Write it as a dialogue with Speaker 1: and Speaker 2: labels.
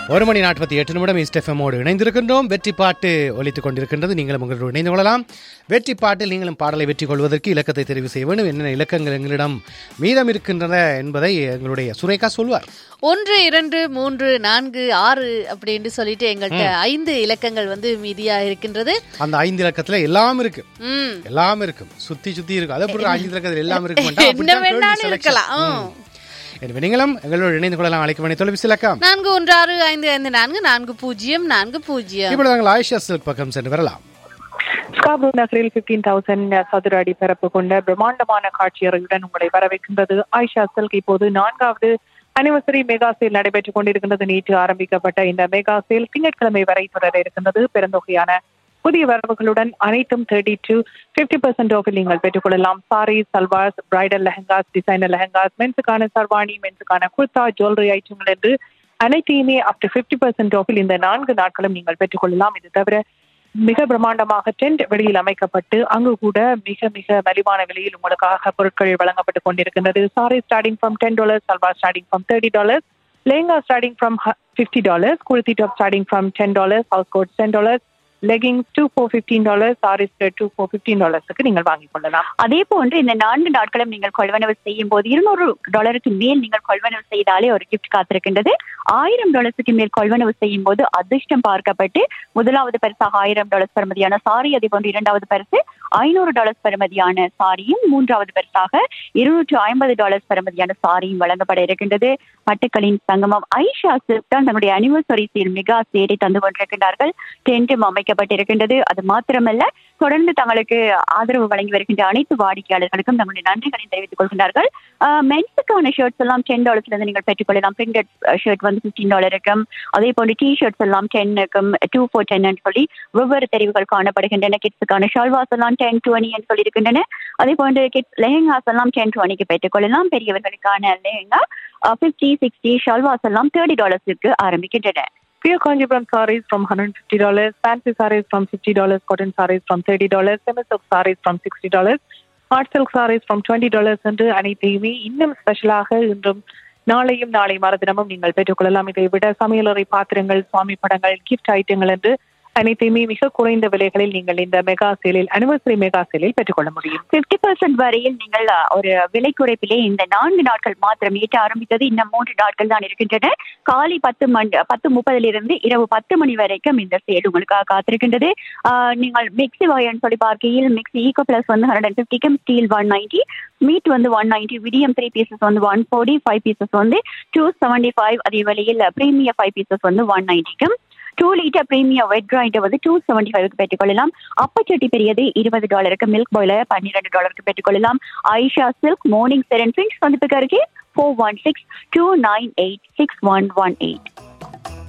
Speaker 1: ஒரு மணி நாற்பத்தி எட்டு நிமிடம் இஸ்டெஃபமோடு இணைந்திருக்கின்றோம் வெற்றி பாட்டு ஒலித்துக் கொண்டிருக்கின்றது நீங்களும் உங்களோடு இணைந்து கொள்ளலாம் வெற்றி பாட்டில் நீங்களும் பாடலை வெற்றி கொள்வதற்கு இலக்கத்தை தெரிவு செய்ய வேண்டும் என்னென்ன இலக்கங்கள் எங்களிடம் மீதம் இருக்கின்றன என்பதை எங்களுடைய சுரேகா சொல்வார்
Speaker 2: ஒன்று இரண்டு மூன்று நான்கு ஆறு அப்படின்னு சொல்லிட்டு எங்கள்கிட்ட ஐந்து இலக்கங்கள் வந்து மீதியா இருக்கின்றது
Speaker 1: அந்த ஐந்து இலக்கத்துல எல்லாம் இருக்கு
Speaker 2: ம்
Speaker 1: எல்லாம் இருக்கும் சுத்தி சுத்தி இருக்கும் அதை பொறுத்து ஐந்து இலக்கத்தில் எல்லாம் இருக்க மாட்டா
Speaker 2: என்ன வேணாலும் இருக்கலாம் ஆ.
Speaker 1: எனவே நீங்களும் எங்களோடு இணைந்து கொள்ளலாம் அழைக்க வேண்டிய தொலைபேசி இலக்கம்
Speaker 2: நான்கு ஒன்று ஆறு ஐந்து ஐந்து நான்கு நான்கு பூஜ்ஜியம் நான்கு பூஜ்ஜியம்
Speaker 1: இப்பொழுது நாங்கள் ஆயிஷா சில்க் பக்கம் சென்று வரலாம்
Speaker 3: ஸ்காப்ரோ நகரில் பிப்டீன் தௌசண்ட் சதுர அடி பரப்பு கொண்ட பிரம்மாண்டமான காட்சியறையுடன் உங்களை வரவேற்கின்றது ஆயிஷா சில்க் இப்போது நான்காவது அனிவர்சரி மெகா சேல் நடைபெற்றுக் கொண்டிருக்கின்றது நேற்று ஆரம்பிக்கப்பட்ட இந்த மெகா சேல் திங்கட்கிழமை வரை தொடர இருக்கின்றது பெருந்தொகையான புதிய வரவுகளுடன் அனைத்தும் தேர்ட்டி டு பிப்டி பர்சன்ட் ஆஃபில் நீங்கள் பெற்றுக்கொள்ளலாம் சாரி சல்வார்ஸ் பிரைடல் லெஹங்காஸ் டிசைனர் லெஹங்காஸ் மென்ஸுக்கான சர்வாணி மென்ஸுக்கான குர்தா ஜுவல்லரி ஐட்டங்கள் என்று அனைத்தையுமே அப் டு பிப்டி பர்சன்ட் ஆஃபில் இந்த நான்கு நாட்களும் நீங்கள் பெற்றுக்கொள்ளலாம் இது தவிர மிக பிரம்மாண்டமாக டென்ட் வெளியில் அமைக்கப்பட்டு அங்கு கூட மிக மிக மலிவான விலையில் உங்களுக்காக பொருட்கள் வழங்கப்பட்டு கொண்டிருக்கின்றது sari starting from ten dollars salwar starting from thirty dollars lehenga starting from fifty dollars kurti top starting from ten dollars house coat ten dollars leggings two for fifteen dollars saris two for fifteen டாலர்ஸுக்கு நீங்கள் வாங்கிக் கொள்ளலாம்
Speaker 4: அதே போன்று இந்த நான்கு நாட்களும் நீங்கள் கொள்வனவு செய்யும் போது இருநூறு டாலருக்கு மேல் நீங்கள் கொள்வனவு செய்தாலே ஒரு கிஃப்ட் காத்திருக்கின்றது ஆயிரம் டாலர்ஸுக்கு மேல் கொள்வனவு செய்யும் போது அதிர்ஷ்டம் பார்க்கப்பட்டு முதலாவது பரிசாக ஆயிரம் டாலர்ஸ் பெறுமதியான சாரி அதே போன்று இரண்டாவது பரிசு ஐநூறு டாலர்ஸ் பெறுமதியான சாரியும் மூன்றாவது பரிசாக இருநூற்று ஐம்பது டாலர்ஸ் பெறுமதியான சாரியும் வழங்கப்பட இருக்கின்றது பட்டுக்களின் சங்கமம் ஐஷா சில்க் தான் தன்னுடைய அனிவர்சரி சேல் மெகா சேரை தந்து கொண்டிருக்கின்றார்கள் டென்ட்டும் அமைக்கப்பட்டிருக்கின்றது அது மாத்திரமல்ல தொடர்ந்து தங்களுக்கு ஆதரவு வழங்கி வருகின்ற அனைத்து வாடிக்கையாளர்களுக்கும் தங்களுடைய நன்றிகளை தெரிவித்துக் கொள்கின்றார்கள் மென்ஸுக்கான ஷர்ட்ஸ் எல்லாம் டென் டாலர்ஸ்ல இருந்து நீங்கள் பெற்றுக்கொள்ளலாம் பிரிண்டட் ஷர்ட் வந்து பிப்டீன் டாலருக்கும் அதே போன்று டி ஷர்ட்ஸ் எல்லாம் டென்னுக்கும் டூ ஃபோர் டென் சொல்லி வெவ்வேறு தெரிவுகள் காணப்படுகின்றன கிட்ஸுக்கான ஷால்வாஸ் எல்லாம் டென் டுவெண்ட்டி என்று சொல்லி இருக்கின்றன அதே போன்று கிட்ஸ் லெஹங்காஸ் எல்லாம் டென் டுவெண்ட்டிக்கு பெற்றுக்கொள்ளலாம் பெரியவர்களுக்கான லெஹங்கா ஃபிஃப்டி சிக்ஸ்டி ஷால்வாஸ் எல்லாம் தேர்ட்டி டாலர்ஸுக்கு ஆரம்பிக்கின்றன
Speaker 3: Pure Kanjipuram sarees from $150, fancy sarees from $50, cotton sarees from $30, semi-silk sarees from $60, hard silk sarees from $20 என்று அனைத்தையுமே இன்னும் ஸ்பெஷலாக இன்றும் நாளையும் நாளை மறுதினமும் நீங்கள் பெற்றுக்கொள்ளலாம் இதை விட சமையலறை பாத்திரங்கள் சுவாமி படங்கள் கிஃப்ட் ஐட்டங்கள் என்று அனைத்தையுமே மிக குறைந்த விலைகளில் நீங்கள் இந்த மெகா சேலில் அனிவர்சரி மெகா சேலில் பெற்றுக்கொள்ள முடியும்
Speaker 4: பிப்டி பர்சன்ட் வரையில் நீங்கள் அஹ், ஒரு விலை குறைப்பிலே இந்த நான்கு நாட்கள் மாத்திரம் ஏற்ற ஆரம்பித்தது இன்னும் மூன்று நாட்கள் தான் இருக்கின்றன காலை பத்து மணி பத்து முப்பதிலிருந்து இரவு பத்து மணி வரைக்கும் இந்த சேல் உங்களுக்காக காத்திருக்கின்றது ஆஹ், நீங்கள் மிக்ஸி வகைன்னு சொல்லி பார்க்கையில் மிக்ஸி ஈகோ பிளஸ் வந்து ஹண்ட்ரட் அண்ட் ஃபிஃப்டிக்கும் ஸ்டீல் ஒன் நைன்டி மீட் வந்து ஒன் நைன்டி விடியம் த்ரீ பீசஸ் வந்து ஒன் ஃபோர்ட்டி ஃபைவ் பீசஸ் வந்து டூ செவன்டி ஃபைவ் அதே வேளையில் பிரீமியம் ஃபைவ் பீசஸ் வந்து ஒன் நைன்டிக்கும் two litre premium wet grinder வந்து டூ செவன்டி ஃபைவ்க்கு பெற்றுக்கொள்ளலாம் அப்பச்சட்டி பெரியது இருபது டாலருக்கு மில்க் பாய்லர் பன்னிரெண்டு டாலருக்கு பெற்றுக்கொள்ளலாம் ஐஷா சில்க் மார்னிங் செரன் ஃபின்ஸ் வந்து அருகே four one six two nine eight six one one eight